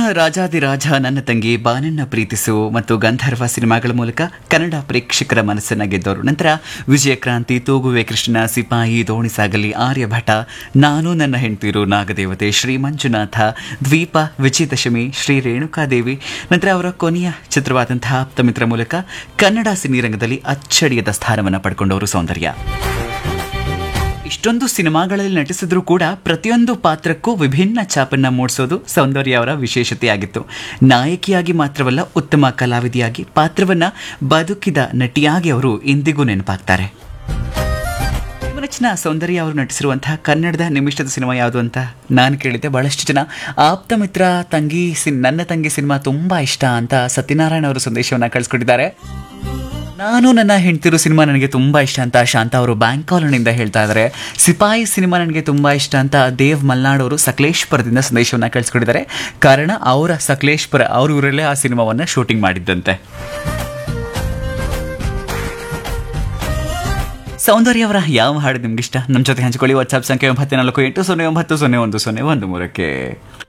ರಾಜಾದಿರಾಜ ನನ್ನ ತಂಗಿ ಬಾನನ್ನ ಪ್ರೀತಿಸು ಮತ್ತು ಗಂಧರ್ವ ಸಿನಿಮಾಗಳ ಮೂಲಕ ಕನ್ನಡ ಪ್ರೇಕ್ಷಕರ ಮನಸ್ಸನ್ನ ಗೆದ್ದವರು ನಂತರ ವಿಜಯಕ್ರಾಂತಿ ತೂಗುವೆ ಕೃಷ್ಣ ಸಿಪಾಯಿ ದೋಣಿ ಸಾಗಲಿ ಆರ್ಯಭಟ ನಾನು ನನ್ನ ಹೆಂಡತಿರು ನಾಗದೇವತೆ ಶ್ರೀ ಮಂಜುನಾಥ ದ್ವೀಪ ವಿಜಯದಶಮಿ ಶ್ರೀ ರೇಣುಕಾದೇವಿ ನಂತರ ಅವರ ಕೊನೆಯ ಚಿತ್ರವಾದಂತಹ ಆಪ್ತಮಿತ್ರ ಮೂಲಕ ಕನ್ನಡ ಸಿನಿರಂಗದಲ್ಲಿ ಅಚ್ಚಳಿಯದ ಸ್ಥಾನವನ್ನು ಪಡ್ಕೊಂಡವರು ಸೌಂದರ್ಯ ಇಷ್ಟೊಂದು ಸಿನಿಮಾಗಳಲ್ಲಿ ನಟಿಸಿದ್ರೂ ಕೂಡ ಪ್ರತಿಯೊಂದು ಪಾತ್ರಕ್ಕೂ ವಿಭಿನ್ನ ಛಾಪನ್ನ ಮೂಡಿಸೋದು ಸೌಂದರ್ಯ ಅವರ ವಿಶೇಷತೆಯಾಗಿತ್ತು ನಾಯಕಿಯಾಗಿ ಮಾತ್ರವಲ್ಲ ಉತ್ತಮ ಕಲಾವಿದೆಯಾಗಿ ಪಾತ್ರವನ್ನ ಬದುಕಿದ ನಟಿಯಾಗಿ ಅವರು ಇಂದಿಗೂ ನೆನಪಾಗ್ತಾರೆ ನಿಮ್ಮ ನೆಚ್ಚಿನ ಸೌಂದರ್ಯ ಅವರು ನಟಿಸಿರುವಂತಹ ಕನ್ನಡದ ನಿಮಿಷದ ಸಿನಿಮಾ ಯಾವುದು ಅಂತ ನಾನು ಕೇಳಿದ್ದೆ ಬಹಳಷ್ಟು ಜನ ಆಪ್ತ ಮಿತ್ರ ತಂಗಿ ಸಿನ್ ನನ್ನ ತಂಗಿ ಸಿನಿಮಾ ತುಂಬಾ ಇಷ್ಟ ಅಂತ ಸತ್ಯನಾರಾಯಣ ಅವರು ಸಂದೇಶವನ್ನ ಕಳಿಸ್ಕೊಟ್ಟಿದ್ದಾರೆ ನಾನು ನನ್ನ ಹೆಂಡ್ತಿರು ಸಿನಿಮಾ ನನಗೆ ತುಂಬ ಇಷ್ಟ ಅಂತ ಶಾಂತ ಅವರು ಬ್ಯಾಂಕ್ ಕಾಲೋನಿಂದ ಹೇಳ್ತಾ ಇದ್ದಾರೆ ಸಿಪಾಯಿ ಸಿನಿಮಾ ನನಗೆ ತುಂಬ ಇಷ್ಟ ಅಂತ ದೇವ್ ಮಲ್ನಾಡ್ ಅವರು ಸಕಲೇಶ್ಪುರದಿಂದ ಸಂದೇಶವನ್ನು ಕಳಿಸ್ಕೊಟ್ಟಿದ್ದಾರೆ ಕಾರಣ ಅವರ ಸಕಲೇಶ್ಪುರ ಅವ್ರ ಊರಲ್ಲೇ ಆ ಸಿನಿಮಾವನ್ನು ಶೂಟಿಂಗ್ ಮಾಡಿದ್ದಂತೆ ಸೌಂದರ್ಯ ಅವರ ಯಾವ ಹಾಡು ನಿಮ್ಗೆ ಇಷ್ಟ ನಮ್ಮ ಜೊತೆ ಹಂಚಿಕೊಳ್ಳಿ ವಾಟ್ಸ್ಆಪ್ ಸಂಖ್ಯೆ ಒಂಬತ್ತು ನಾಲ್ಕು ಎಂಟು ಸೊನ್ನೆ ಒಂಬತ್ತು ಸೊನ್ನೆ ಒಂದು ಸೊನ್ನೆ ಒಂದು ಮೂರಕ್ಕೆ